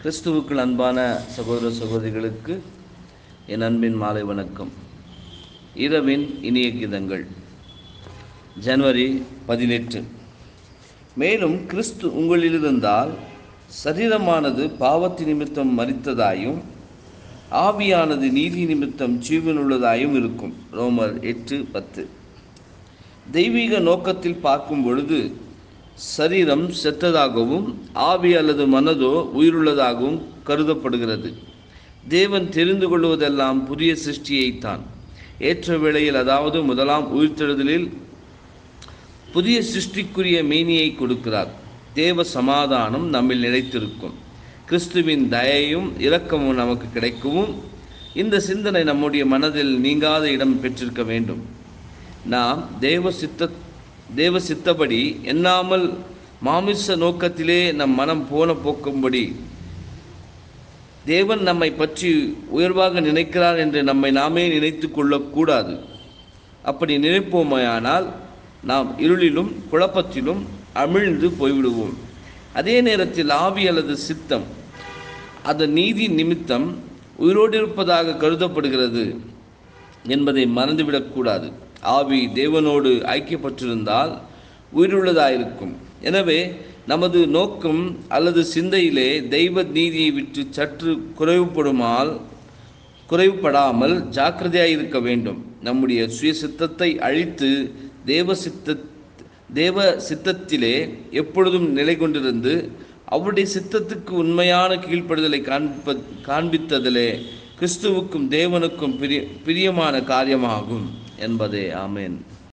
கிறிஸ்துவுக்குள் அன்பான சகோதர சகோதரிகளுக்கு என் அன்பின் மாலை வணக்கம் இரவின் இனிய கீதங்கள் ஜனவரி பதினெட்டு மேலும் கிறிஸ்து உங்களில் இருந்தால் சரீரமானது பாவத்தி நிமித்தம் மரித்ததாயும் ஆவியானது நீதி நிமித்தம் ஜீவனுள்ளதாயும் இருக்கும் ரோமர் எட்டு பத்து தெய்வீக நோக்கத்தில் பார்க்கும் பொழுது சரீரம் செத்ததாகவும் ஆவி அல்லது மனதோ உயிருள்ளதாகவும் கருதப்படுகிறது தேவன் தெரிந்து கொள்வதெல்லாம் புதிய சிருஷ்டியைத்தான் ஏற்ற வேளையில் அதாவது முதலாம் உயிர்த்தெழுதலில் புதிய சிருஷ்டிக்குரிய மேனியை கொடுக்கிறார் தேவ சமாதானம் நம்மில் நிலைத்திருக்கும் கிறிஸ்துவின் தயையும் இரக்கமும் நமக்கு கிடைக்கவும் இந்த சிந்தனை நம்முடைய மனதில் நீங்காத இடம் பெற்றிருக்க வேண்டும் நாம் தேவ சித்த தேவ சித்தபடி எண்ணாமல் மாமிச நோக்கத்திலே நம் மனம் போன போக்கும்படி தேவன் நம்மை பற்றி உயர்வாக நினைக்கிறார் என்று நம்மை நாமே நினைத்து கொள்ளக்கூடாது அப்படி நினைப்போமையானால் நாம் இருளிலும் குழப்பத்திலும் அமிழ்ந்து போய்விடுவோம் அதே நேரத்தில் ஆவி அல்லது சித்தம் அதன் நீதி நிமித்தம் உயிரோடு இருப்பதாக கருதப்படுகிறது என்பதை மறந்துவிடக்கூடாது ஆவி தேவனோடு ஐக்கியப்பட்டிருந்தால் உயிருள்ளதாயிருக்கும் எனவே நமது நோக்கம் அல்லது சிந்தையிலே தெய்வ நீதியை விட்டு சற்று குறைவுபடுமால் குறைவுபடாமல் ஜாக்கிரதையாக இருக்க வேண்டும் நம்முடைய சுய சித்தத்தை அழித்து தேவ சித்த தேவ சித்தத்திலே எப்பொழுதும் நிலை கொண்டிருந்து அவருடைய சித்தத்துக்கு உண்மையான கீழ்ப்படுதலை காண்ப காண்பித்ததிலே கிறிஸ்துவுக்கும் தேவனுக்கும் பிரிய பிரியமான காரியமாகும் என்பதே ஆமேன்